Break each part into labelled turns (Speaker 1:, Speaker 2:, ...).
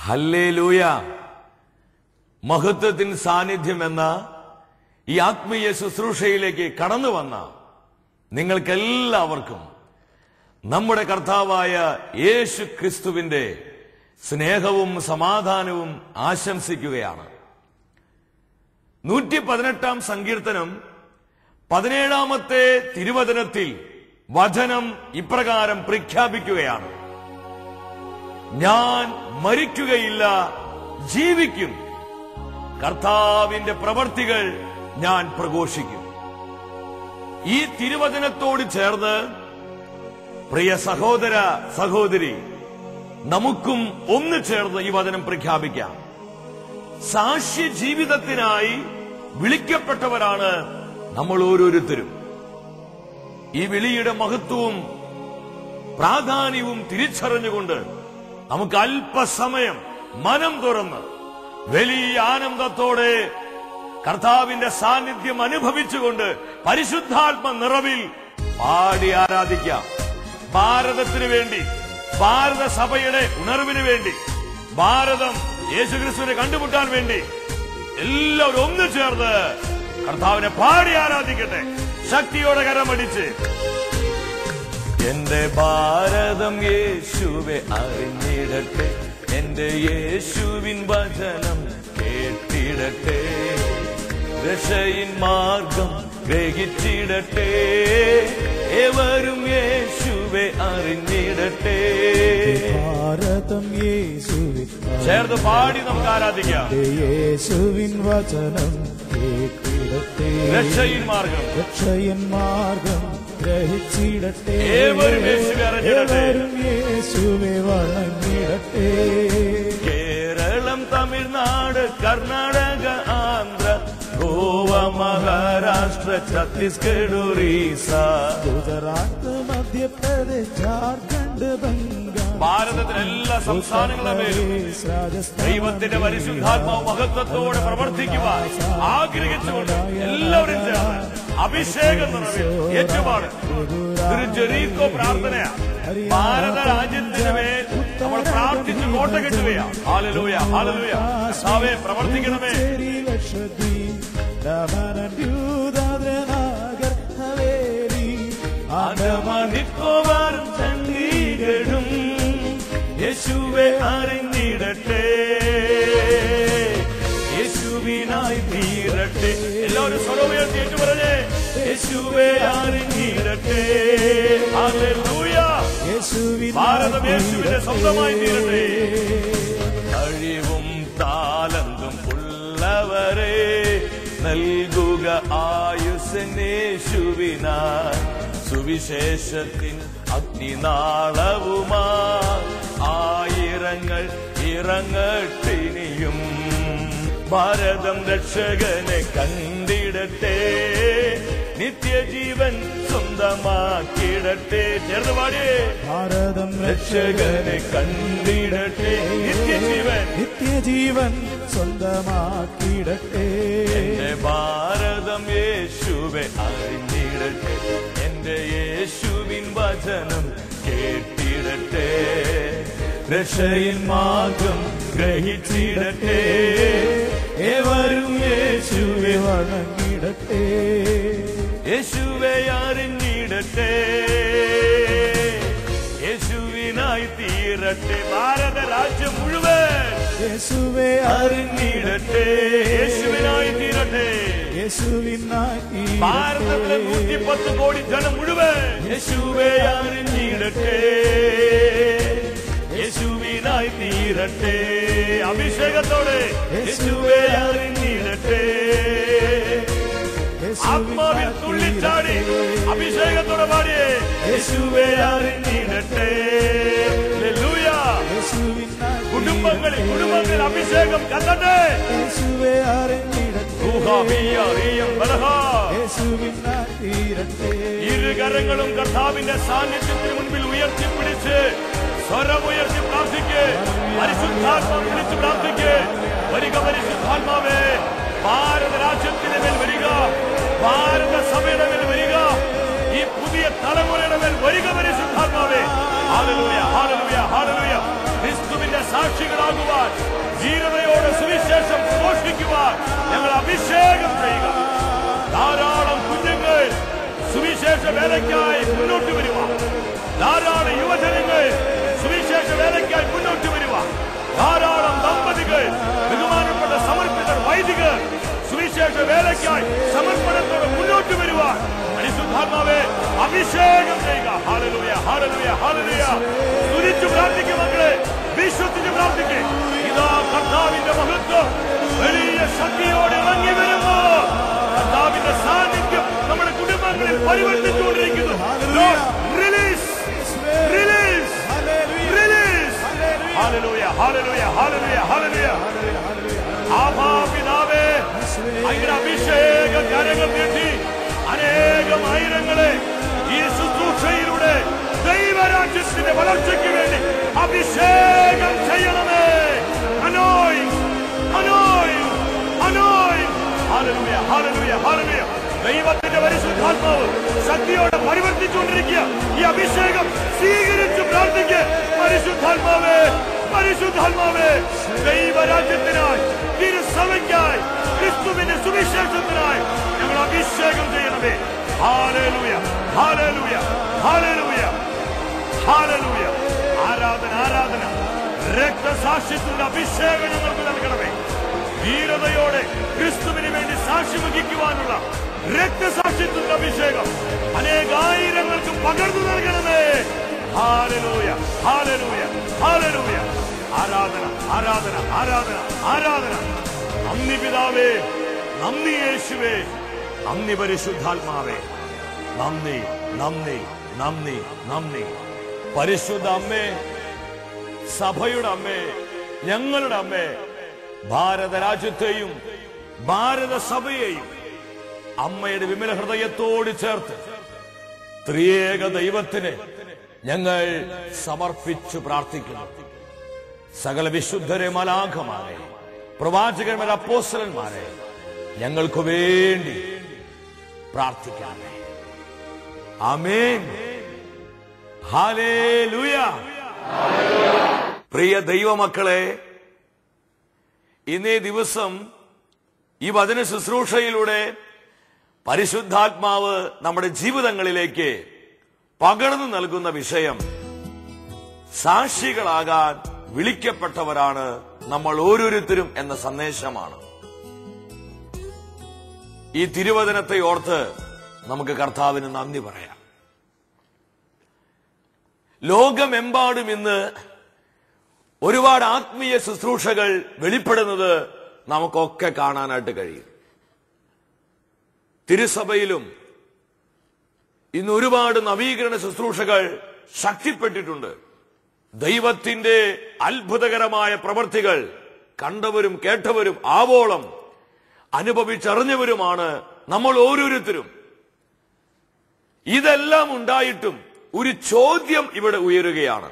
Speaker 1: Hallelujah മഹത്വത്തിൻ സാന്നിധ്യം എന്ന ഈ ആത്മീയ ശുശ്രൂഷയിലേക്ക് കടന്നു വന്ന നിങ്ങൾക്കെല്ലാവർക്കും നമ്മുടെ കർത്താവായ യേശു ക്രിസ്തുവിന്റെ സ്നേഹവും സമാധാനവും ആശംസിക്കുകയാണ് നൂറ്റി പതിനെട്ടാം സങ്കീർത്തനം പതിനേഴാമത്തെ തിരുവചനത്തിൽ വചനം ഇപ്രകാരം പ്രഖ്യാപിക്കുകയാണ് ഞാൻ മരിക്കുകയില്ല ജീവിക്കും കർത്താവിന്റെ പ്രവർത്തികൾ ഞാൻ പ്രഘോഷിക്കും ഈ തിരുവചനത്തോട് ചേർന്ന് പ്രിയ സഹോദര സഹോദരി നമുക്കും ഒന്ന് ചേർന്ന് ഈ വചനം പ്രഖ്യാപിക്കാം സാക്ഷ്യ ജീവിതത്തിനായി വിളിക്കപ്പെട്ടവരാണ് നമ്മൾ ഓരോരുത്തരും ഈ വിളിയുടെ മഹത്വവും പ്രാധാന്യവും തിരിച്ചറിഞ്ഞുകൊണ്ട് നമുക്ക് അല്പസമയം മനം തുറന്ന് വലിയ ആനന്ദത്തോടെ കർത്താവിന്റെ സാന്നിധ്യം അനുഭവിച്ചുകൊണ്ട് പരിശുദ്ധാത്മ നിറവിൽ പാടി ആരാധിക്കാം ഭാരതത്തിനു വേണ്ടി ഭാരത സഭയുടെ ഉണർവിന് വേണ്ടി ഭാരതം യേശുക്രിസ്തുവിനെ കണ്ടുമുട്ടാൻ വേണ്ടി എല്ലാവരും ഒന്നു ചേർന്ന് കർത്താവിനെ പാടി ആരാധിക്കട്ടെ ശക്തിയോടെ കരമടിച്ച് എന്റെ ഭാരതം യേശുവെ അറിഞ്ഞിടട്ടെ എന്റെ യേശുവിൻ വചനം കേട്ടിടട്ടെ രക്ഷയിൻ മാർഗം ഗ്രഹിച്ചിടട്ടെ ഏവരും യേശുവെ അറിഞ്ഞിടട്ടെ
Speaker 2: ഭാരതം യേശുവിൻ
Speaker 1: ചേർന്ന് പാടി നമുക്ക് ആരാധിക്കാം
Speaker 2: യേശുവിൻ വചനം കേട്ടിടട്ടെ
Speaker 1: രക്ഷയിൻ മാർഗം
Speaker 2: രക്ഷയൻ മാർഗം ഗ്രഹിച്ചിടട്ടെ
Speaker 1: ഏവരും യേശുവെ അറിഞ്ഞിടട്ടെ.
Speaker 2: ഏവരും യേശുവെ വണങ്ങിടട്ടെ
Speaker 1: കേരളം തമിഴ്നാട് കർണാടക ആന്ധ്ര ഗോവ മഹാരാഷ്ട്ര ഛത്തീസ്ഗഡ് ഒറീസ
Speaker 2: ഗുജറാത്ത് മധ്യപ്രദേശ് ജാർഖണ്ഡ് ബംഗാൾ
Speaker 1: ഭാരതത്തിലെ എല്ലാ സംസ്ഥാനങ്ങളുടെ മേലും
Speaker 2: ഉത്തർപ്രദേശ്, രാജസ്ഥാൻ
Speaker 1: ദൈവത്തിന്റെ പരിശുദ്ധാത്മാവ് മഹത്വത്തോടെ പ്രവർത്തിക്കുവാൻ ആഗ്രഹിച്ചുകൊണ്ട് എല്ലാവരും ചേർന്ന് അഭിഷേകം നിറവിൽ ഏറ്റുപാട് ഒരു ജെറീക്കോ പ്രാർത്ഥനയാ ഭാരത രാജ്യത്തിന് മേൽ നമ്മൾ പ്രാർത്ഥിച്ച് കോട്ട കെട്ടുകയാണ് ഹാലലൂയ ഹാലലൂയ കർത്താവേ പ്രവർത്തിക്കണമേ
Speaker 2: ചേരി ലക്ഷദ്വീപ് ദമനം ദ്യൂതാദ്രനാഗർ ഹവേലി
Speaker 1: ആൻഡമാൻ നിക്കോബാറും ചണ്ഡീഗഡും യേശുവെ അറിഞ്ഞിടട്ടെ യേശുവിനായി തീരട്ടെ എല്ലാവരും സ്വരമുയർത്തി ഏറ്റു പറഞ്ഞേ യേശുവെ അറിഞ്ഞിടട്ടെ ഹല്ലേലൂയ
Speaker 2: യേശുവിൻ
Speaker 1: ഭാരതം യേശുവിന്റെ സ്വന്തമായി തീരട്ടെ കഴിവും താലന്തും ഉള്ളവരെ നൽകുക ആയുസനേശുവിനാ സുവിശേഷത്തിൻ അഗ്നിനാളവുമാ ആയിരങ്ങൾ ഇറങ്ങട്ടിനിയും ഭാരതം രക്ഷകനെ കണ്ടിടട്ടെ നിത്യജീവൻ സ്വന്തമാക്കിടട്ടെ ചേർന്ന് പാടിയേ
Speaker 2: ഭാരതം
Speaker 1: രക്ഷകനെ കണ്ടിടട്ടെ നിത്യജീവൻ
Speaker 2: നിത്യജീവൻ സ്വന്തമാക്കിയിടട്ടെ
Speaker 1: എന്റെ ഭാരതം യേശുവെ അറിഞ്ഞിടട്ടെ എന്റെ യേശുവിൻ വചനം കേട്ടിടട്ടെ രക്ഷയിൻ മാർഗം ഗ്രഹിച്ചിടട്ടെ ഏവരും യേശുവെ
Speaker 2: വണങ്ങിടട്ടെ
Speaker 1: യേശുവെ അറിഞ്ഞിടട്ടെ യേശുവിനായി തീരട്ടെ ഭാരത രാജ്യം മുഴുവൻ
Speaker 2: യേശുവെ
Speaker 1: അറിഞ്ഞിടട്ടെ യേശുവിനായി തീരട്ടെ
Speaker 2: യേശുവിനായി
Speaker 1: ഭാരതത്തിലെ നൂറ്റിപ്പത്ത് കോടി ജനം മുഴുവൻ യേശുവെ അറിഞ്ഞിടട്ടെ യേശുവിനായി തീരട്ടെ അഭിഷേകത്തോടെ യേശുവെ അറിഞ്ഞിടട്ടെ ആത്മാവിൽ തുള്ളിച്ചാടി അഭിഷേകത്തോടെ പാടിയേ യേശുവെ അറിഞ്ഞിടട്ടെ ഹല്ലേലൂയ. കുടുംബങ്ങളിൽ കുടുംബങ്ങളിൽ അഭിഷേകം കത്തട്ടെ
Speaker 2: യേശുവെ അറിഞ്ഞിടട്ടെ
Speaker 1: ഊഹാബിയറിയം ബലഹാ.
Speaker 2: യേശുവിനായി തീരട്ടെ
Speaker 1: ഇരുകരങ്ങളും കർത്താവിന്റെ സാന്നിധ്യത്തിന് മുൻപിൽ ഉയർത്തിപ്പിടിച്ച് സ്വരമുയർത്തി പ്രാർത്ഥിക്ക് പരിശുദ്ധാത്മാ വിളിച്ച് പ്രാർത്ഥിക്ക് വരിക പരിശുദ്ധാത്മാവേ ഭാരത രാജ്യത്തിന് മേൽ വരിക ഭാരത സഭയുടെ മേൽ വരിക ഈ പുതിയ തലമുറയുടെ മേൽ വരിക പരിശുദ്ധാത്മാവേ ഹാലലൂയ ഹാലലൂയ ഹാലലൂയ ക്രിസ്തുവിന്റെ സാക്ഷികളാകുവാൻ ധീരതയോടെ സുവിശേഷം ഘോഷിക്കുവാൻ ഞങ്ങൾ അഭിഷേകം ചെയ്യുക ധാരാളം കുഞ്ഞുങ്ങൾ സുവിശേഷ വേലയ്ക്കായി മുന്നോട്ട് വരുക ധാരാളം യുവജനങ്ങൾ സുവിശേഷ വേലയ്ക്കായി മുന്നോട്ട് വരുക ധാരാളം ദമ്പതികൾ ബഹുമാനപ്പെട്ട സമർപ്പിതർ വൈദികർ സുവിശേഷ വേലയ്ക്കായി സമർപ്പണത്തോടെ മുന്നോട്ട് വരുവാൻ പരിശുദ്ധാത്മാവെ അഭിഷേകം ചെയ്യുക ഹാലലൂയ ഹാലലൂയ ഹാലലൂയ തുരിച്ചു പ്രാർത്ഥിക്കും മക്കളെ വിശ്വസിച്ച് പ്രാർത്ഥിക്കേ ഇതാ കർത്താവിന്റെ മഹത്വം വലിയ ശക്തിയോടെ ഇറങ്ങി വരുമ്പോ കർത്താവിന്റെ സാന്നിധ്യം നമ്മുടെ കുടുംബങ്ങളിൽ പരിവർത്തിച്ചുകൊണ്ടിരിക്കുന്നു release release release hallelujah hallelujah hallelujah hallelujah ആഭാ പിതാവേ അങ്ങയുടെ അഭിഷേക കരങ്ങൾ നീട്ടി അനേകം ആയിരങ്ങളെ ഈ ശുശ്രൂഷയിലൂടെ ദൈവരാജ്യത്തിന്റെ വളർച്ചയ്ക്ക് വേണ്ടി അഭിഷേകം ചെയ്യണമേ anoint anoint anoint hallelujah hallelujah hallelujah ദൈവത്തിന്റെ പരിശുദ്ധാത്മാവ് ശക്തിയോടെ പരിവർത്തിച്ചുകൊണ്ടിരിക്കുക ഈ അഭിഷേകം സ്വീകരിച്ച് പ്രാർത്ഥിക്കുക പരിശുദ്ധാത്മാവേ പരിശുദ്ധാത്മാവേ ദൈവരാജ്യത്തിനായി തിരുസഭയ്ക്കായി ക്രിസ്തുവിന്റെ സുവിശേഷത്തിനായി ഞങ്ങൾ അഭിഷേകം ചെയ്യണമേ ഹാലലൂയ ഹാലലൂയ ഹാലലൂയ ഹാലലൂയ ആരാധന ആരാധന രക്തസാക്ഷ്യത്തിന്റെ അഭിഷേകം ഞങ്ങൾക്ക് നൽകണമേ ധീരതയോടെ ക്രിസ്തുവിന് വേണ്ടി സാക്ഷി വഹിക്കുവാനുള്ള രക്തസാക്ഷ്യത്തിന്റെ അഭിഷേകം അനേകായിരങ്ങൾക്ക് പകർന്നു നൽകണമേ ഹാലലൂയ ഹാലലൂയ ഹാലലൂയ ആരാധന ആരാധന ആരാധന ആരാധന നന്ദി പിതാവേ നന്ദി യേശുവേ നന്ദി പരിശുദ്ധാത്മാവേ നന്ദി നന്ദി നന്ദി നന്ദി പരിശുദ്ധ അമ്മേ സഭയുടെ അമ്മേ ഞങ്ങളുടെ അമ്മേ ഭാരത രാജ്യത്തെയും ഭാരത സഭയെയും അമ്മയുടെ വിമല ഹൃദയത്തോട് ചേർത്ത് ത്രിയേക ദൈവത്തിന് ഞങ്ങൾ സമർപ്പിച്ചു പ്രാർത്ഥിക്കുന്നു സകല വിശുദ്ധരെ മലാഖമാരെ പ്രവാചകന്മാരെ അപ്പോസ്റ്റലന്മാരെ ഞങ്ങൾക്ക് വേണ്ടി പ്രാർത്ഥിക്കണമേ ആമേൻ ഹാലേലൂയ പ്രിയ ദൈവമക്കളെ ഇന്നേ ദിവസം ഈ വചന ശുശ്രൂഷയിലൂടെ പരിശുദ്ധാത്മാവ് നമ്മുടെ ജീവിതങ്ങളിലേക്ക് പകർന്നു നൽകുന്ന വിഷയം സാക്ഷികളാകാൻ വിളിക്കപ്പെട്ടവരാണ് നമ്മൾ ഓരോരുത്തരും എന്ന സന്ദേശമാണ് ഈ തിരുവചനത്തെ ഓർത്ത് നമുക്ക് കർത്താവിന് നന്ദി പറയാം ലോകമെമ്പാടും ഇന്ന് ഒരുപാട് ആത്മീയ ശുശ്രൂഷകൾ വെളിപ്പെടുന്നത് നമുക്കൊക്കെ കാണാനായിട്ട് കഴിയും തിരുസഭയിലും ഇന്ന് ഒരുപാട് നവീകരണ ശുശ്രൂഷകൾ ശക്തിപ്പെട്ടിട്ടുണ്ട് ദൈവത്തിന്റെ അത്ഭുതകരമായ പ്രവർത്തികൾ കണ്ടവരും കേട്ടവരും ആവോളം അനുഭവിച്ചറിഞ്ഞവരുമാണ് നമ്മൾ ഓരോരുത്തരും ഇതെല്ലാം ഉണ്ടായിട്ടും ഒരു ചോദ്യം ഇവിടെ ഉയരുകയാണ്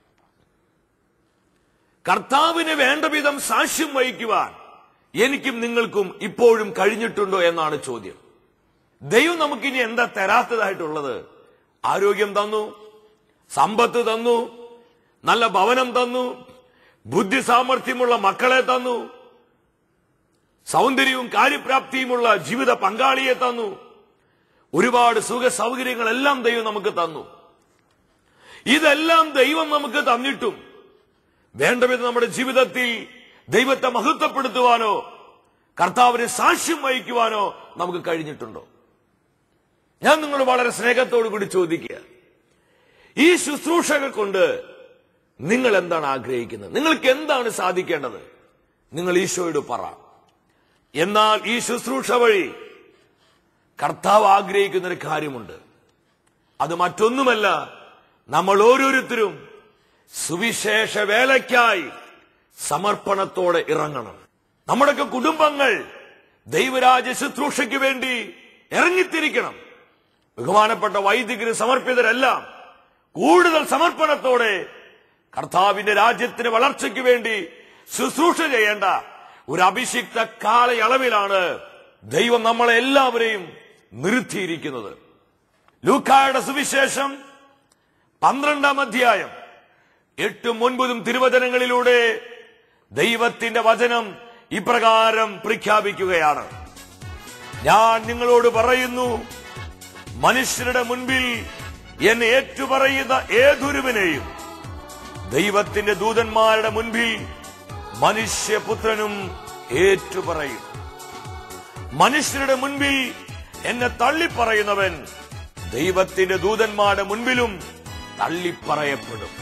Speaker 1: കർത്താവിന് വേണ്ട വിധം സാക്ഷ്യം വഹിക്കുവാൻ എനിക്കും നിങ്ങൾക്കും ഇപ്പോഴും കഴിഞ്ഞിട്ടുണ്ടോ എന്നാണ് ചോദ്യം ദൈവം നമുക്കിനി എന്താ തരാത്തതായിട്ടുള്ളത് ആരോഗ്യം തന്നു സമ്പത്ത് തന്നു നല്ല ഭവനം തന്നു ബുദ്ധി സാമർഥ്യമുള്ള മക്കളെ തന്നു സൗന്ദര്യവും കാര്യപ്രാപ്തിയുമുള്ള ജീവിത പങ്കാളിയെ തന്നു ഒരുപാട് സുഖ സൗകര്യങ്ങളെല്ലാം ദൈവം നമുക്ക് തന്നു ഇതെല്ലാം ദൈവം നമുക്ക് തന്നിട്ടും വേണ്ടവിധം നമ്മുടെ ജീവിതത്തിൽ ദൈവത്തെ മഹത്വപ്പെടുത്തുവാനോ കർത്താവിന് സാക്ഷ്യം വഹിക്കുവാനോ നമുക്ക് കഴിഞ്ഞിട്ടുണ്ടോ ഞാൻ നിങ്ങൾ വളരെ സ്നേഹത്തോടു കൂടി ചോദിക്കുക ഈ ശുശ്രൂഷകൾ കൊണ്ട് നിങ്ങൾ എന്താണ് ആഗ്രഹിക്കുന്നത് നിങ്ങൾക്ക് എന്താണ് സാധിക്കേണ്ടത് നിങ്ങൾ ഈശോയോട് പറ എന്നാൽ ഈ ശുശ്രൂഷ വഴി കർത്താവ് ആഗ്രഹിക്കുന്ന ഒരു കാര്യമുണ്ട് അത് മറ്റൊന്നുമല്ല നമ്മൾ ഓരോരുത്തരും സുവിശേഷ വേലയ്ക്കായി സമർപ്പണത്തോടെ ഇറങ്ങണം നമ്മുടെയൊക്കെ കുടുംബങ്ങൾ ദൈവരാജ്യ ശുശ്രൂഷയ്ക്ക് വേണ്ടി ഇറങ്ങിത്തിരിക്കണം ബഹുമാനപ്പെട്ട വൈദികര് സമർപ്പിതരെല്ലാം കൂടുതൽ സമർപ്പണത്തോടെ കർത്താവിന്റെ രാജ്യത്തിന് വളർച്ചയ്ക്ക് വേണ്ടി ശുശ്രൂഷ ചെയ്യേണ്ട ഒരു അഭിഷിക്ത കാലയളവിലാണ് ദൈവം നമ്മളെ എല്ലാവരെയും നിർത്തിയിരിക്കുന്നത് ലൂക്കായുടെ സുവിശേഷം പന്ത്രണ്ടാം അധ്യായം എട്ടും ഒൻപതും തിരുവചനങ്ങളിലൂടെ ദൈവത്തിന്റെ വചനം ഇപ്രകാരം പ്രഖ്യാപിക്കുകയാണ് ഞാൻ നിങ്ങളോട് പറയുന്നു മനുഷ്യരുടെ മുൻപിൽ എന്നെ ഏറ്റുപറയുന്ന ഏതൊരുവനെയും ദൈവത്തിന്റെ ദൂതന്മാരുടെ മുൻപിൽ മനുഷ്യപുത്രനും ഏറ്റുപറയും മനുഷ്യരുടെ മുൻപിൽ എന്നെ തള്ളിപ്പറയുന്നവൻ ദൈവത്തിന്റെ ദൂതന്മാരുടെ മുൻപിലും തള്ളിപ്പറയപ്പെടും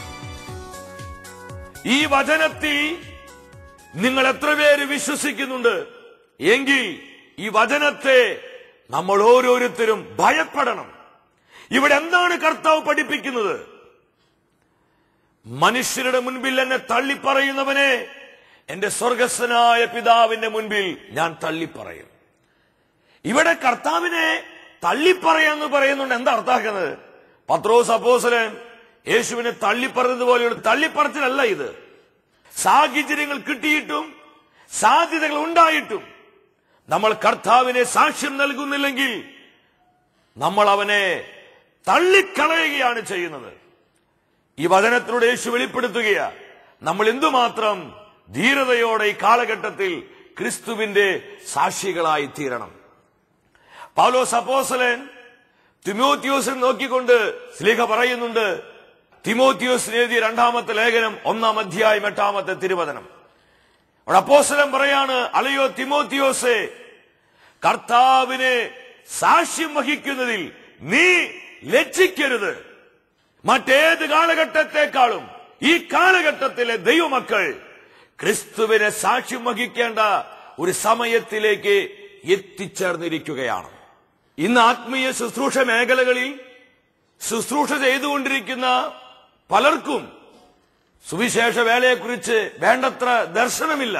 Speaker 1: ഈ വചനത്തിൽ നിങ്ങൾ എത്ര പേര് വിശ്വസിക്കുന്നുണ്ട് എങ്കിൽ ഈ വചനത്തെ നമ്മൾ ഓരോരുത്തരും ഭയപ്പെടണം ഇവിടെ എന്താണ് കർത്താവ് പഠിപ്പിക്കുന്നത് മനുഷ്യരുടെ മുൻപിൽ എന്നെ തള്ളിപ്പറയുന്നവനെ എന്റെ സ്വർഗസ്വനായ പിതാവിന്റെ മുൻപിൽ ഞാൻ തള്ളിപ്പറയും ഇവിടെ കർത്താവിനെ തള്ളിപ്പറയാന്ന് പറയുന്നുണ്ട് എന്താ അർത്ഥാക്കുന്നത് പത്രോസ് അപ്പോസലൻ യേശുവിനെ തള്ളിപ്പറഞ്ഞതുപോലെയുള്ള തള്ളിപ്പറച്ചിലല്ല ഇത് സാഹചര്യങ്ങൾ കിട്ടിയിട്ടും സാധ്യതകൾ ഉണ്ടായിട്ടും നമ്മൾ കർത്താവിനെ സാക്ഷ്യം നൽകുന്നില്ലെങ്കിൽ നമ്മൾ അവനെ തള്ളിക്കളയുകയാണ് ചെയ്യുന്നത് ഈ വചനത്തിലൂടെ യേശു വെളിപ്പെടുത്തുകയാ നമ്മൾ എന്തുമാത്രം ധീരതയോടെ ഈ കാലഘട്ടത്തിൽ ക്രിസ്തുവിന്റെ സാക്ഷികളായി തീരണം പൗലോസ് അപ്പോസലൻ തിമോത്യോസിനെ നോക്കിക്കൊണ്ട് സ്ലീഹ പറയുന്നുണ്ട് തിമോത്യോസിന് എഴുതിയ രണ്ടാമത്തെ ലേഖനം ഒന്നാം അധ്യായം എട്ടാമത്തെ തിരുവചനം അവിടെ അപ്പോസ്തലൻ പറയാണ് അലയോ തിമോത്തിയോസെ കർത്താവിനെ സാക്ഷ്യം വഹിക്കുന്നതിൽ നീ ലജ്ജിക്കരുത് മറ്റേത് കാലഘട്ടത്തെക്കാളും ഈ കാലഘട്ടത്തിലെ ദൈവമക്കൾ ക്രിസ്തുവിനെ സാക്ഷ്യം വഹിക്കേണ്ട ഒരു സമയത്തിലേക്ക് എത്തിച്ചേർന്നിരിക്കുകയാണ് ഇന്ന് ആത്മീയ ശുശ്രൂഷ മേഖലകളിൽ ശുശ്രൂഷ ചെയ്തുകൊണ്ടിരിക്കുന്ന പലർക്കും സുവിശേഷ വേലയെക്കുറിച്ച് വേണ്ടത്ര ദർശനമില്ല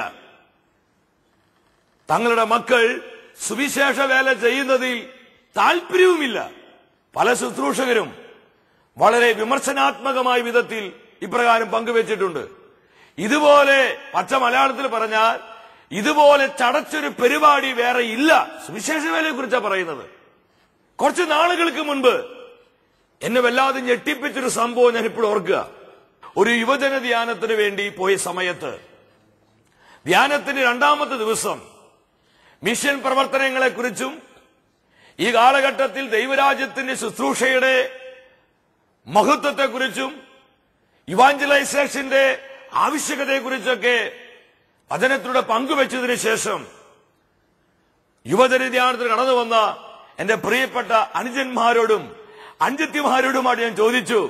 Speaker 1: തങ്ങളുടെ മക്കൾ സുവിശേഷ വേല ചെയ്യുന്നതിൽ താല്പര്യവുമില്ല പല ശുശ്രൂഷകരും വളരെ വിമർശനാത്മകമായ വിധത്തിൽ ഇപ്രകാരം പങ്കുവച്ചിട്ടുണ്ട് ഇതുപോലെ പച്ച മലയാളത്തിൽ പറഞ്ഞാൽ ഇതുപോലെ ചടച്ചൊരു പരിപാടി വേറെ ഇല്ല സുവിശേഷ വേലയെ കുറിച്ചാണ് പറയുന്നത് കുറച്ച് നാളുകൾക്ക് മുൻപ് എന്നെ വല്ലാതെ ഞെട്ടിപ്പിച്ചൊരു സംഭവം ഞാൻ ഇപ്പോൾ ഓർക്കുക ഒരു യുവജന ധ്യാനത്തിന് വേണ്ടി പോയ സമയത്ത് ധ്യാനത്തിന്റെ രണ്ടാമത്തെ ദിവസം മിഷൻ പ്രവർത്തനങ്ങളെ കുറിച്ചും ഈ കാലഘട്ടത്തിൽ ദൈവരാജ്യത്തിന്റെ ശുശ്രൂഷയുടെ മഹത്വത്തെക്കുറിച്ചും ഇവാഞ്ചലൈസേഷന്റെ ആവശ്യകതയെക്കുറിച്ചൊക്കെ വചനത്തിലൂടെ പങ്കുവച്ചതിന് ശേഷം യുവജന ധ്യാനത്തിൽ കടന്നു വന്ന എന്റെ പ്രിയപ്പെട്ട അനുജന്മാരോടും അഞ്ചത്യമാരോടുമായിട്ട് ഞാൻ ചോദിച്ചു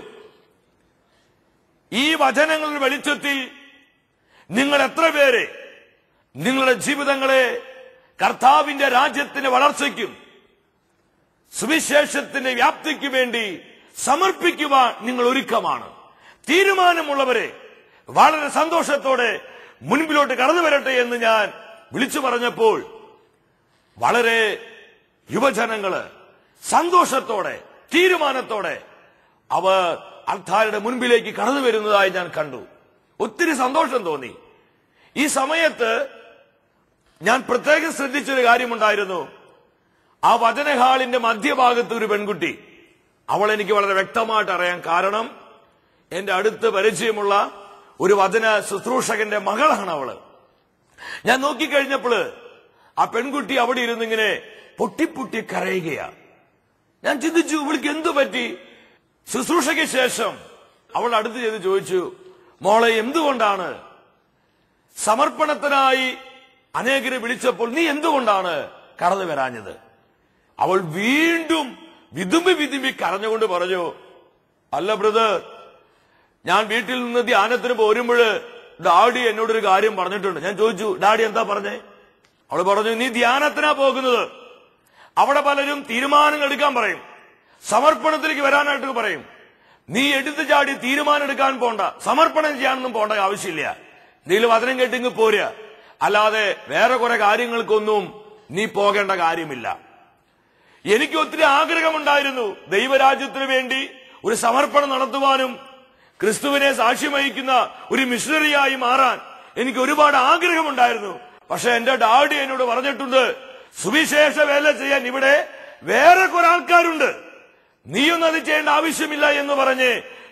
Speaker 1: ഈ വചനങ്ങളുടെ വെളിച്ചത്തിൽ നിങ്ങൾ എത്ര പേര് നിങ്ങളുടെ ജീവിതങ്ങളെ കർത്താവിന്റെ രാജ്യത്തിന്റെ വളർച്ചയ്ക്കും സുവിശേഷത്തിന്റെ വ്യാപ്തിക്ക് വേണ്ടി സമർപ്പിക്കുവാൻ നിങ്ങൾ ഒരുക്കമാണ് തീരുമാനമുള്ളവരെ വളരെ സന്തോഷത്തോടെ മുൻപിലോട്ട് കടന്നു വരട്ടെ എന്ന് ഞാൻ വിളിച്ചു പറഞ്ഞപ്പോൾ വളരെ യുവജനങ്ങള് സന്തോഷത്തോടെ തീരുമാനത്തോടെ അവർ അർത്ഥാരുടെ മുൻപിലേക്ക് കടന്നു വരുന്നതായി ഞാൻ കണ്ടു ഒത്തിരി സന്തോഷം തോന്നി ഈ സമയത്ത് ഞാൻ പ്രത്യേകം ശ്രദ്ധിച്ചൊരു കാര്യമുണ്ടായിരുന്നു ആ വചനഹാളിന്റെ മധ്യഭാഗത്ത് ഒരു പെൺകുട്ടി അവൾ എനിക്ക് വളരെ വ്യക്തമായിട്ട് അറിയാൻ കാരണം എന്റെ അടുത്ത് പരിചയമുള്ള ഒരു വചന ശുശ്രൂഷകന്റെ മകളാണ് അവള് ഞാൻ നോക്കിക്കഴിഞ്ഞപ്പോൾ ആ പെൺകുട്ടി അവിടെ ഇരുന്നിങ്ങനെ പൊട്ടിപ്പൊട്ടി കരയുകയാ ഞാൻ ചിന്തിച്ചു ഇവൾക്ക് എന്തു പറ്റി ശുശ്രൂഷയ്ക്ക് ശേഷം അവൾ അടുത്ത് ചെയ്ത് ചോദിച്ചു മോളെ എന്തുകൊണ്ടാണ് സമർപ്പണത്തിനായി അനേകരെ വിളിച്ചപ്പോൾ നീ എന്തുകൊണ്ടാണ് കടന്നു വരാഞ്ഞത് അവൾ വീണ്ടും വിതുമ്പി വിതുമ്പി കരഞ്ഞുകൊണ്ട് പറഞ്ഞു അല്ല ബ്രദർ ഞാൻ വീട്ടിൽ നിന്ന് ധ്യാനത്തിന് പോരുമ്പോൾ ഡാഡി എന്നോടൊരു കാര്യം പറഞ്ഞിട്ടുണ്ട് ഞാൻ ചോദിച്ചു ഡാഡി എന്താ പറഞ്ഞേ അവൾ പറഞ്ഞു നീ ധ്യാനത്തിനാ പോകുന്നത് അവിടെ പലരും തീരുമാനങ്ങൾ എടുക്കാൻ പറയും സമർപ്പണത്തിലേക്ക് വരാനായിട്ട് പറയും നീ എടുത്തു ചാടി തീരുമാനം എടുക്കാൻ പോണ്ട സമർപ്പണം ചെയ്യാനൊന്നും പോണ്ട ആവശ്യമില്ല എന്തെങ്കിലും വചനം കേട്ടിങ്ങ് പോരുക അല്ലാതെ വേറെ കുറെ കാര്യങ്ങൾക്കൊന്നും നീ പോകേണ്ട കാര്യമില്ല എനിക്ക് ഒത്തിരി ആഗ്രഹമുണ്ടായിരുന്നു ദൈവരാജ്യത്തിന് വേണ്ടി ഒരു സമർപ്പണം നടത്തുവാനും ക്രിസ്തുവിനെ സാക്ഷ്യം വഹിക്കുന്ന ഒരു മിഷണറിയായി മാറാൻ എനിക്ക് ഒരുപാട് ആഗ്രഹമുണ്ടായിരുന്നു പക്ഷെ എന്റെ ഡാഡി എന്നോട് പറഞ്ഞിട്ടുണ്ട് സുവിശേഷ വേല ചെയ്യാൻ ഇവിടെ വേറെ കുറെ ആൾക്കാരുണ്ട് നീയൊന്നും അത് ചെയ്യേണ്ട ആവശ്യമില്ല എന്ന് പറഞ്ഞ്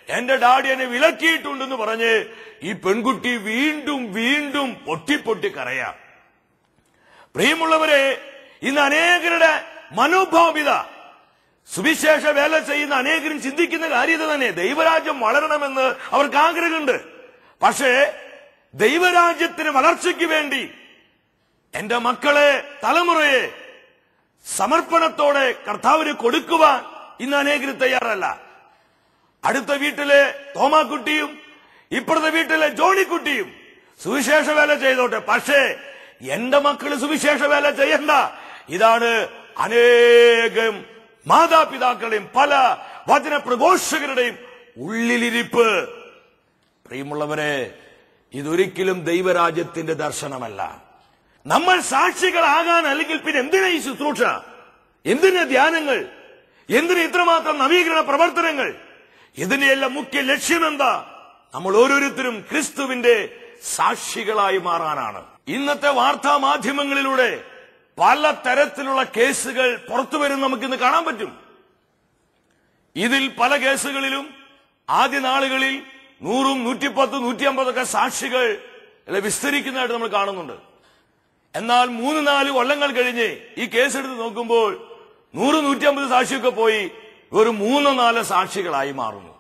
Speaker 1: എന്റെ ഡാഡി എന്നെ വിലക്കിയിട്ടുണ്ടെന്ന് പറഞ്ഞ് ഈ പെൺകുട്ടി വീണ്ടും വീണ്ടും പൊട്ടിപ്പൊട്ടി കരയാം പ്രിയമുള്ളവരെ ഇന്ന് അനേകരുടെ മനോഭാവിത സുവിശേഷ വേല ചെയ്യുന്ന അനേകരും ചിന്തിക്കുന്ന കാര്യത തന്നെ ദൈവരാജ്യം വളരണമെന്ന് അവർക്ക് ആഗ്രഹമുണ്ട് പക്ഷേ ദൈവരാജ്യത്തിന് വളർച്ചയ്ക്ക് വേണ്ടി എന്റെ മക്കളെ തലമുറയെ സമർപ്പണത്തോടെ കർത്താവിന് കൊടുക്കുവാൻ ഇന്ന് അനേകർ തയ്യാറല്ല അടുത്ത വീട്ടിലെ തോമാക്കുട്ടിയും ഇപ്പുറത്തെ വീട്ടിലെ ജോണിക്കുട്ടിയും സുവിശേഷ വേല ചെയ്തോട്ടെ പക്ഷേ എന്റെ മക്കള് സുവിശേഷ വേല ചെയ്യണ്ട ഇതാണ് അനേകം മാതാപിതാക്കളുടെയും പല വചന പ്രഘോഷകരുടെയും ഉള്ളിലിരിപ്പ് പ്രിയമുള്ളവരെ ഇതൊരിക്കലും ദൈവരാജ്യത്തിന്റെ ദർശനമല്ല നമ്മൾ സാക്ഷികളാകാൻ അല്ലെങ്കിൽ പിന്നെ എന്തിനാ ഈ ശുശ്രൂഷ എന്തിനാ ധ്യാനങ്ങൾ എന്തിനാ ഇത്രമാത്രം നവീകരണ പ്രവർത്തനങ്ങൾ ഇതിന്റെയെല്ലാം മുഖ്യ ലക്ഷ്യം എന്താ നമ്മൾ ഓരോരുത്തരും ക്രിസ്തുവിന്റെ സാക്ഷികളായി മാറാനാണ് ഇന്നത്തെ വാർത്താ മാധ്യമങ്ങളിലൂടെ പല തരത്തിലുള്ള കേസുകൾ പുറത്തു വരും നമുക്കിന്ന് കാണാൻ പറ്റും ഇതിൽ പല കേസുകളിലും ആദ്യ നാളുകളിൽ നൂറും നൂറ്റിപ്പത്ത് നൂറ്റി അമ്പതൊക്കെ സാക്ഷികൾ അല്ലെ വിസ്തരിക്കുന്നതായിട്ട് നമ്മൾ കാണുന്നുണ്ട് എന്നാൽ മൂന്ന് നാല് കൊല്ലങ്ങൾ കഴിഞ്ഞ് ഈ കേസെടുത്ത് നോക്കുമ്പോൾ നൂറ് നൂറ്റി അമ്പത് സാക്ഷിയൊക്കെ പോയി ഒരു മൂന്നോ നാലോ സാക്ഷികളായി മാറുന്നു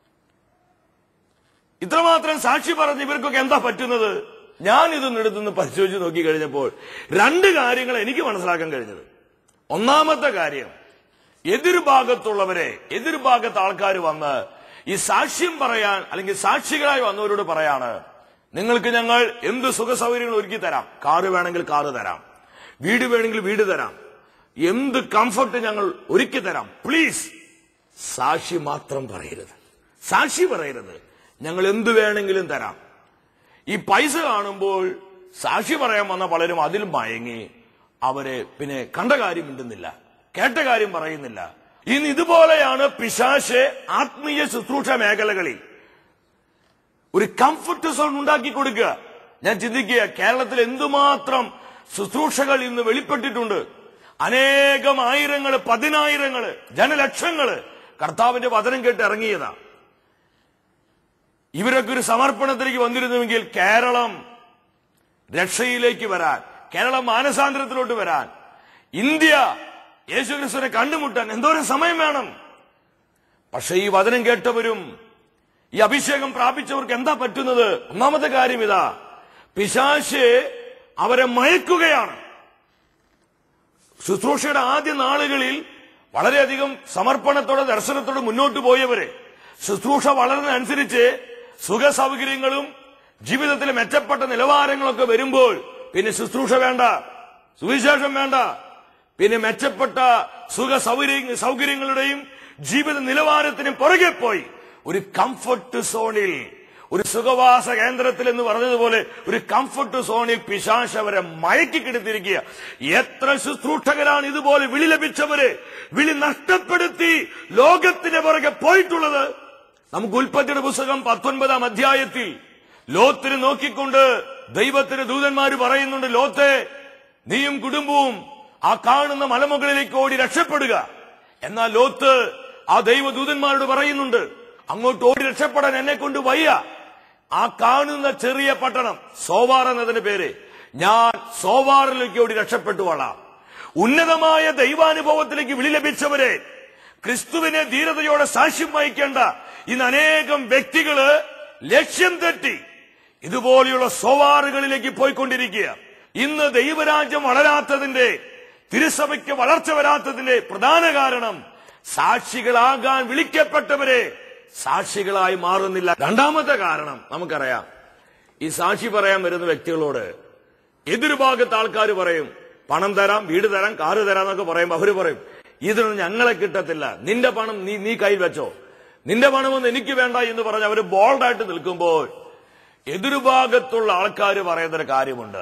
Speaker 1: ഇത്രമാത്രം സാക്ഷി പറഞ്ഞ് ഇവർക്കൊക്കെ എന്താ പറ്റുന്നത് ഞാൻ ഇതൊന്നും എടുത്തുനിന്ന് പരിശോധിച്ച് നോക്കി കഴിഞ്ഞപ്പോൾ രണ്ട് കാര്യങ്ങൾ എനിക്ക് മനസ്സിലാക്കാൻ കഴിഞ്ഞത് ഒന്നാമത്തെ കാര്യം എതിർഭാഗത്തുള്ളവരെ എതിർഭാഗത്ത് ആൾക്കാർ വന്ന് ഈ സാക്ഷ്യം പറയാൻ അല്ലെങ്കിൽ സാക്ഷികളായി വന്നവരോട് പറയാണ് നിങ്ങൾക്ക് ഞങ്ങൾ എന്ത് സുഖ സൗകര്യങ്ങൾ ഒരുക്കി തരാം കാറ് വേണമെങ്കിൽ കാറ് തരാം വീട് വേണമെങ്കിൽ വീട് തരാം എന്ത് കംഫർട്ട് ഞങ്ങൾ ഒരുക്കി തരാം പ്ലീസ് സാക്ഷി മാത്രം പറയരുത് സാക്ഷി പറയരുത് ഞങ്ങൾ എന്ത് വേണമെങ്കിലും തരാം ഈ പൈസ കാണുമ്പോൾ സാക്ഷി പറയാൻ വന്ന പലരും അതിൽ മയങ്ങി അവരെ പിന്നെ കണ്ട കാര്യം മിണ്ടുന്നില്ല കേട്ട കാര്യം പറയുന്നില്ല ഇന്ന് ഇതുപോലെയാണ് പിശാശ് ആത്മീയ ശുശ്രൂഷ മേഖലകളിൽ ഒരു കംഫർട്ട് സോൺ ഉണ്ടാക്കി കൊടുക്കുക ഞാൻ ചിന്തിക്കുക കേരളത്തിൽ എന്തുമാത്രം ശുശ്രൂഷകൾ ഇന്ന് വെളിപ്പെട്ടിട്ടുണ്ട് അനേകം ആയിരങ്ങള് പതിനായിരങ്ങള് ജനലക്ഷങ്ങള് കർത്താവിന്റെ വചനം കേട്ട് ഇറങ്ങിയതാ ഇവരൊക്കെ ഒരു സമർപ്പണത്തിലേക്ക് വന്നിരുന്നുവെങ്കിൽ കേരളം രക്ഷയിലേക്ക് വരാൻ കേരളം മാനസാന്തരത്തിലോട്ട് വരാൻ ഇന്ത്യ യേശുക്രിസ്തുവിനെ കണ്ടുമുട്ടാൻ എന്തോരം സമയം വേണം പക്ഷെ ഈ വചനം കേട്ടവരും ഈ അഭിഷേകം പ്രാപിച്ചവർക്ക് എന്താ പറ്റുന്നത് ഒന്നാമത്തെ കാര്യം ഇതാ പിശാശ് അവരെ മയക്കുകയാണ് ശുശ്രൂഷയുടെ ആദ്യ നാളുകളിൽ വളരെയധികം സമർപ്പണത്തോടെ ദർശനത്തോടെ മുന്നോട്ട് പോയവരെ ശുശ്രൂഷ വളർന്നതനുസരിച്ച് സുഖ സൗകര്യങ്ങളും ജീവിതത്തിലെ മെച്ചപ്പെട്ട നിലവാരങ്ങളൊക്കെ വരുമ്പോൾ പിന്നെ ശുശ്രൂഷ വേണ്ട സുവിശേഷം വേണ്ട പിന്നെ മെച്ചപ്പെട്ട സുഖ സൗകര്യ സൗകര്യങ്ങളുടെയും ജീവിത നിലവാരത്തിനും പുറകെ പോയി ഒരു കംഫർട്ട് സോണിൽ ഒരു സുഖവാസ കേന്ദ്രത്തിൽ എന്ന് പറഞ്ഞതുപോലെ ഒരു കംഫർട്ട് സോണിൽ പിശാശ് അവരെ മയക്കി കിടത്തിരിക്കുക എത്ര ശുശ്രൂഷകരാണ് ഇതുപോലെ വിളി ലഭിച്ചവര് വിളി നഷ്ടപ്പെടുത്തി ലോകത്തിന്റെ പുറകെ പോയിട്ടുള്ളത് നമുക്ക് ഉൽപ്പത്തിയുടെ പുസ്തകം പത്തൊൻപതാം അധ്യായത്തിൽ ലോത്തിന് നോക്കിക്കൊണ്ട് ദൈവത്തിന് ദൂതന്മാര് പറയുന്നുണ്ട് ലോത്തെ നീയും കുടുംബവും ആ കാണുന്ന മലമുകളിലേക്ക് ഓടി രക്ഷപ്പെടുക എന്നാൽ ലോത്ത് ആ ദൈവദൂതന്മാരോട് പറയുന്നുണ്ട് അങ്ങോട്ട് ഓടി രക്ഷപ്പെടാൻ എന്നെ കൊണ്ട് വയ്യ ആ കാണുന്ന ചെറിയ പട്ടണം സോവാർ എന്നതിന്റെ പേര് ഞാൻ സോവാറിലേക്ക് ഓടി രക്ഷപ്പെട്ടു വളാം ഉന്നതമായ ദൈവാനുഭവത്തിലേക്ക് വിളി ലഭിച്ചവരെ ക്രിസ്തുവിനെ ധീരതയോടെ സാക്ഷ്യം വഹിക്കേണ്ട ഇന്ന് അനേകം വ്യക്തികള് ലക്ഷ്യം തെറ്റി ഇതുപോലെയുള്ള സോവാറുകളിലേക്ക് പോയിക്കൊണ്ടിരിക്കുക ഇന്ന് ദൈവരാജ്യം വളരാത്തതിന്റെ തിരുസഭയ്ക്ക് വളർച്ച വരാത്തതിന്റെ പ്രധാന കാരണം സാക്ഷികളാകാൻ വിളിക്കപ്പെട്ടവരെ സാക്ഷികളായി മാറുന്നില്ല രണ്ടാമത്തെ കാരണം നമുക്കറിയാം ഈ സാക്ഷി പറയാൻ വരുന്ന വ്യക്തികളോട് എതിർഭാഗത്ത് ആൾക്കാർ പറയും പണം തരാം വീട് തരാം കാറ് തരാം എന്നൊക്കെ പറയുമ്പോൾ അവര് പറയും ഇതിനൊന്നും ഞങ്ങളെ കിട്ടത്തില്ല നിന്റെ പണം നീ നീ കയ്യിൽ വെച്ചോ നിന്റെ പണമൊന്നും എനിക്ക് വേണ്ട എന്ന് പറഞ്ഞ് അവര് ബോൾഡായിട്ട് നിൽക്കുമ്പോൾ എതിർഭാഗത്തുള്ള ആൾക്കാർ പറയുന്നൊരു കാര്യമുണ്ട്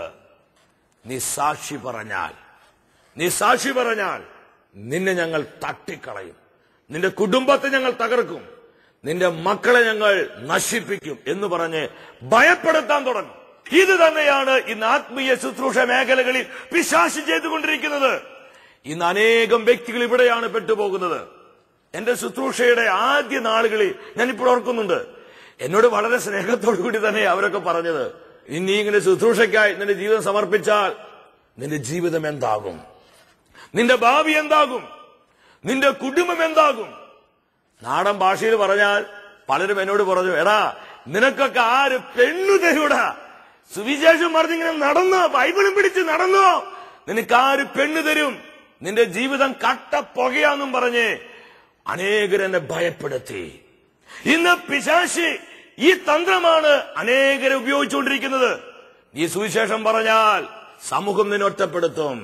Speaker 1: നീ സാക്ഷി പറഞ്ഞാൽ നീ സാക്ഷി പറഞ്ഞാൽ നിന്നെ ഞങ്ങൾ തട്ടിക്കളയും നിന്റെ കുടുംബത്തെ ഞങ്ങൾ തകർക്കും നിന്റെ മക്കളെ ഞങ്ങൾ നശിപ്പിക്കും എന്ന് പറഞ്ഞ് ഭയപ്പെടുത്താൻ തുടങ്ങും ഇത് തന്നെയാണ് ഇന്ന് ആത്മീയ ശുശ്രൂഷ മേഖലകളിൽ പിശാശി ചെയ്തുകൊണ്ടിരിക്കുന്നത് ഇന്ന് അനേകം വ്യക്തികൾ ഇവിടെയാണ് പെട്ടുപോകുന്നത് എന്റെ ശുശ്രൂഷയുടെ ആദ്യ നാളുകളിൽ ഞാൻ ഇപ്പോൾ ഓർക്കുന്നുണ്ട് എന്നോട് വളരെ സ്നേഹത്തോടു കൂടി തന്നെ അവരൊക്കെ പറഞ്ഞത് ഇനി ഇങ്ങനെ ശുശ്രൂഷയ്ക്കായി നിന്റെ ജീവിതം സമർപ്പിച്ചാൽ നിന്റെ ജീവിതം എന്താകും നിന്റെ ഭാവി എന്താകും നിന്റെ കുടുംബം എന്താകും നാടൻ ഭാഷയിൽ പറഞ്ഞാൽ പലരും എന്നോട് പറഞ്ഞു എടാ നിനക്കൊക്കെ ആര് പെണ്ണു തരൂടാ സുവിശേഷം പറഞ്ഞിങ്ങനെ നടന്നോ ബൈബിളും പിടിച്ച് നടന്നോ നിനക്ക് ആര് പെണ്ണു തരും നിന്റെ ജീവിതം കട്ട പുകയാന്നും പറഞ്ഞ് അനേകരെന്നെ ഭയപ്പെടുത്തി ഇന്ന് പിശാശി ഈ തന്ത്രമാണ് അനേകരെ ഉപയോഗിച്ചുകൊണ്ടിരിക്കുന്നത് ഈ സുവിശേഷം പറഞ്ഞാൽ സമൂഹം നിന്നെ ഒറ്റപ്പെടുത്തും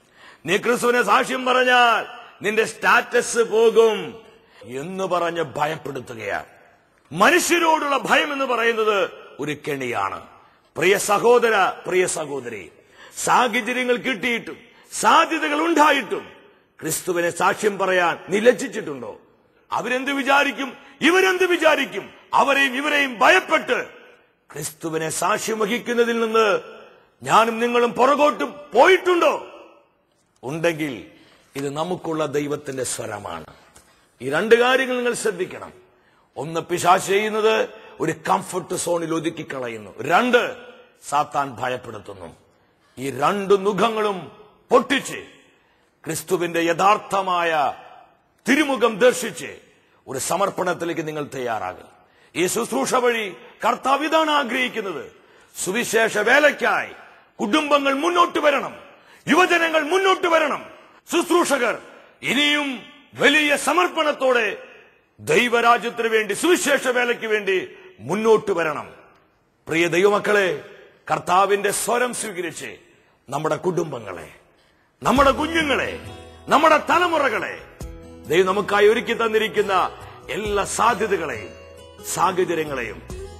Speaker 1: നീ ക്രിസ്തുവിനെ സാക്ഷ്യം പറഞ്ഞാൽ നിന്റെ സ്റ്റാറ്റസ് പോകും എന്ന് പറഞ്ഞ് ഭയപ്പെടുത്തുകയാണ് മനുഷ്യരോടുള്ള ഭയം എന്ന് പറയുന്നത് ഒരു കെണിയാണ് പ്രിയ സഹോദര പ്രിയ സഹോദരി സാഹചര്യങ്ങൾ കിട്ടിയിട്ടും സാധ്യതകൾ ഉണ്ടായിട്ടും ക്രിസ്തുവിനെ സാക്ഷ്യം പറയാൻ നീ ലജ്ജിച്ചിട്ടുണ്ടോ അവരെന്ത് വിചാരിക്കും ഇവരെന്ത് വിചാരിക്കും അവരെയും ഇവരെയും ഭയപ്പെട്ട് ക്രിസ്തുവിനെ സാക്ഷ്യം വഹിക്കുന്നതിൽ നിന്ന് ഞാനും നിങ്ങളും പുറകോട്ട് പോയിട്ടുണ്ടോ ഉണ്ടെങ്കിൽ ഇത് നമുക്കുള്ള ദൈവത്തിന്റെ സ്വരമാണ് ഈ രണ്ട് കാര്യങ്ങൾ നിങ്ങൾ ശ്രദ്ധിക്കണം ഒന്ന് പിശാച് ചെയ്യുന്നത് ഒരു കംഫർട്ട് സോണിൽ ഒതുക്കി കളയുന്നു രണ്ട് സാത്താൻ ഭയപ്പെടുത്തുന്നു ഈ രണ്ട് മുഖങ്ങളും പൊട്ടിച്ച് ക്രിസ്തുവിന്റെ യഥാർത്ഥമായ തിരുമുഖം ദർശിച്ച് ഒരു സമർപ്പണത്തിലേക്ക് നിങ്ങൾ തയ്യാറാകുക ഈ ശുശ്രൂഷ വഴി കർത്താവ് ഇതാണ് ആഗ്രഹിക്കുന്നത് സുവിശേഷ വേലയ്ക്കായി കുടുംബങ്ങൾ മുന്നോട്ട് വരണം യുവജനങ്ങൾ മുന്നോട്ട് വരണം ശുശ്രൂഷകർ ഇനിയും വലിയ സമർപ്പണത്തോടെ ദൈവരാജ്യത്തിന് വേണ്ടി സുവിശേഷ വേലയ്ക്ക് വേണ്ടി മുന്നോട്ട് വരണം പ്രിയ ദൈവമക്കളെ കർത്താവിന്റെ സ്വരം സ്വീകരിച്ച് നമ്മുടെ കുടുംബങ്ങളെ നമ്മുടെ കുഞ്ഞുങ്ങളെ നമ്മുടെ തലമുറകളെ ദൈവം നമുക്കായി ഒരുക്കി തന്നിരിക്കുന്ന എല്ലാ സാധ്യതകളെയും സാഹചര്യങ്ങളെയും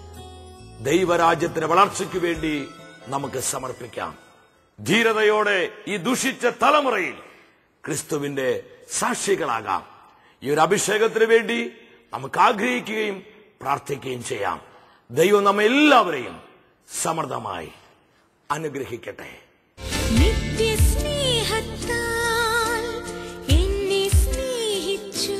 Speaker 1: ദൈവരാജ്യത്തിന്റെ വളർച്ചയ്ക്ക് വേണ്ടി നമുക്ക് സമർപ്പിക്കാം ധീരതയോടെ ഈ ദുഷിച്ച തലമുറയിൽ ക്രിസ്തുവിന്റെ സാക്ഷികളാകാം ഈ ഒരു അഭിഷേകത്തിന് വേണ്ടി നമുക്ക് ആഗ്രഹിക്കുകയും പ്രാർത്ഥിക്കുകയും ചെയ്യാം ദൈവം നമ്മെ എല്ലാവരെയും സമൃദ്ധമായി അനുഗ്രഹിക്കട്ടെ
Speaker 3: നിത്യസ്നേഹത്താൽ എന്നെ സ്നേഹിച്ചു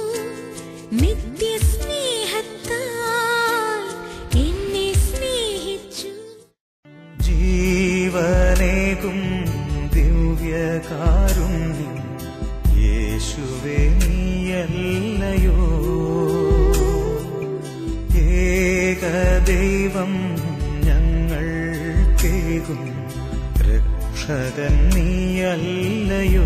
Speaker 3: നിത്യസ്നേഹത്താൽ എന്നെ സ്നേഹിച്ചു
Speaker 2: ജീവനേകും ദിവ്യകാരുണ്യം യേശുവേ നീയല്ലയോ ഏകദൈവം ഞങ്ങൾ കേകും രക്ഷകൻ നീയല്ലയോ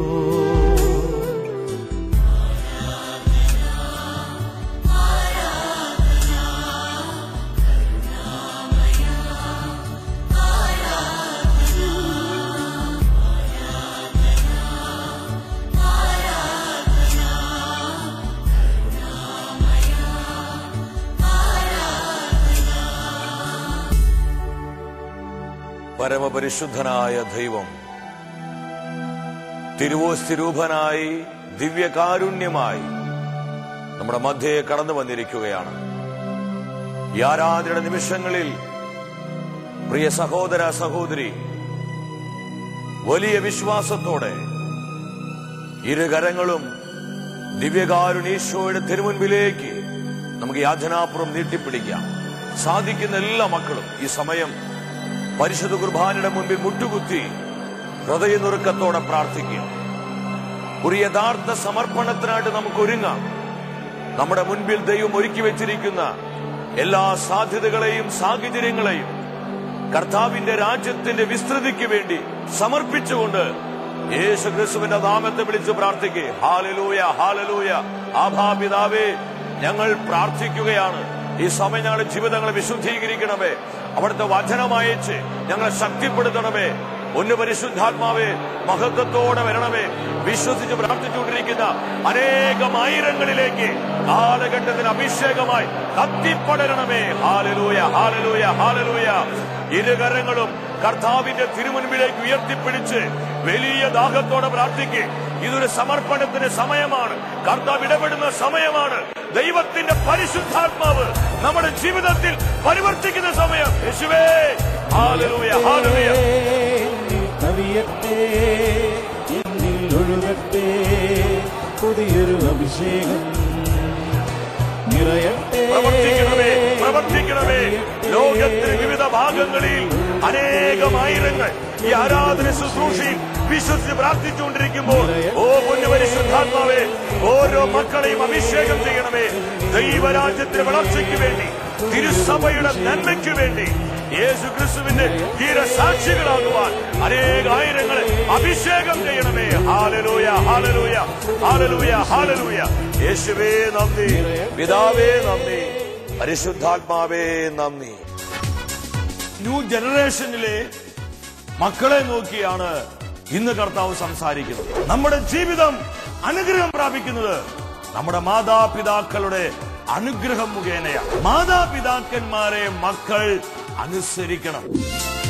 Speaker 1: പരമപരിശുദ്ധനായ ദൈവം തിരുവോസ്തിരൂപനായി ദിവ്യകാരുണ്യമായി നമ്മുടെ മധ്യയെ കടന്നു വന്നിരിക്കുകയാണ് ഈ ആരാധന നിമിഷങ്ങളിൽ പ്രിയ സഹോദര സഹോദരി വലിയ വിശ്വാസത്തോടെ ഇരുകരങ്ങളും ദിവ്യകാരുണീശോയുടെ തിരുമുൻപിലേക്ക് നമുക്ക് യാതനാപുറം നീട്ടിപ്പിടിക്കാം സാധിക്കുന്ന എല്ലാ മക്കളും ഈ സമയം പരിശുദ്ധ കുർബാനയുടെ മുൻപിൽ മുട്ടുകുത്തി ഹൃദയനുറുക്കത്തോടെ പ്രാർത്ഥിക്കുക ഒരു യഥാർത്ഥ സമർപ്പണത്തിനായിട്ട് നമുക്ക് ഒരുങ്ങാം നമ്മുടെ മുൻപിൽ ദൈവം ഒരുക്കി വെച്ചിരിക്കുന്ന എല്ലാ സാധ്യതകളെയും സാഹചര്യങ്ങളെയും കർത്താവിന്റെ രാജ്യത്തിന്റെ വിസ്തൃതിക്ക് വേണ്ടി സമർപ്പിച്ചുകൊണ്ട് യേശു ക്രിസ്തുവിന്റെ നാമത്തെ വിളിച്ച് പ്രാർത്ഥിക്കേ ഹാലലൂയ ഹാലലൂയ ആഭാപിതാവേ ഞങ്ങൾ പ്രാർത്ഥിക്കുകയാണ് ഈ സമയം ഞങ്ങളുടെ ജീവിതങ്ങളെ വിശുദ്ധീകരിക്കണമേ അവിടുത്തെ വചനമയച്ച് ഞങ്ങളെ ശക്തിപ്പെടുത്തണമേ ഒന്ന് പരിശുദ്ധാത്മാവേ മഹത്വത്തോടെ വരണമേ വിശ്വസിച്ച് പ്രാർത്ഥിച്ചുകൊണ്ടിരിക്കുന്ന അനേകം ആയിരങ്ങളിലേക്ക് കാലഘട്ടത്തിന് അഭിഷേകമായി കത്തിപ്പടരണമേ ഹാലലൂയ ഹാലലൂയ ഹാലലൂയ ഇരുകരങ്ങളും കർത്താവിന്റെ തിരുമുൻപിലേക്ക് ഉയർത്തിപ്പിടിച്ച് വലിയ ദാഹത്തോടെ പ്രാർത്ഥിക്കുക ഇതൊരു സമർപ്പണത്തിന് സമയമാണ് കർത്താവ് ഇടപെടുന്ന സമയമാണ് ദൈവത്തിന്റെ പരിശുദ്ധാത്മാവ് നമ്മുടെ ജീവിതത്തിൽ പരിവർത്തിക്കുന്ന സമയം യേശുവേ ഹാലലൂയ ഹാലലൂയ
Speaker 2: എന്നിൽ കവിയട്ടെ എന്നിൽ ഒഴുകട്ടെ പുതിയൊരു അഭിഷേകം നിറയട്ടെ
Speaker 1: പ്രവർത്തിക്കണമേ പ്രവർത്തിക്കണമേ ലോകത്തിന് വിവിധ ഭാഗങ്ങളിൽ അനേകമായിരങ്ങൾ ഈ ആരാധന ശുശ്രൂഷയിൽ വിശ്വസിച്ച് പ്രാർത്ഥിച്ചുകൊണ്ടിരിക്കുമ്പോൾ ഓ പൊന്നു പരിശുദ്ധാത്മാവേ ഓരോ മക്കളെയും അഭിഷേകം ചെയ്യണമേ ദൈവരാജ്യത്തിന്റെ വളർച്ചയ്ക്ക് വേണ്ടി തിരുസഭയുടെ നന്മയ്ക്ക് വേണ്ടി യേശു ക്രിസ്തുവിന്റെ ധീരസാക്ഷികളാകുവാൻ അനേകായിരങ്ങളെ അഭിഷേകം ചെയ്യണമേ ഹാലലൂയ ഹാലലൂയ ഹാലലൂയ ഹാലലൂയ യേശുവേ നന്ദി പിതാവേ നന്ദി പരിശുദ്ധാത്മാവേ നന്ദി ന്യൂ ജനറേഷനിലെ മക്കളെ നോക്കിയാണ് ഇന്ന് കർത്താവ് സംസാരിക്കുന്നത് നമ്മുടെ ജീവിതം അനുഗ്രഹം പ്രാപിക്കുന്നത് നമ്മുടെ മാതാപിതാക്കളുടെ അനുഗ്രഹം മുഖേനയാണ് മാതാപിതാക്കന്മാരെ മക്കൾ അനുസരിക്കണം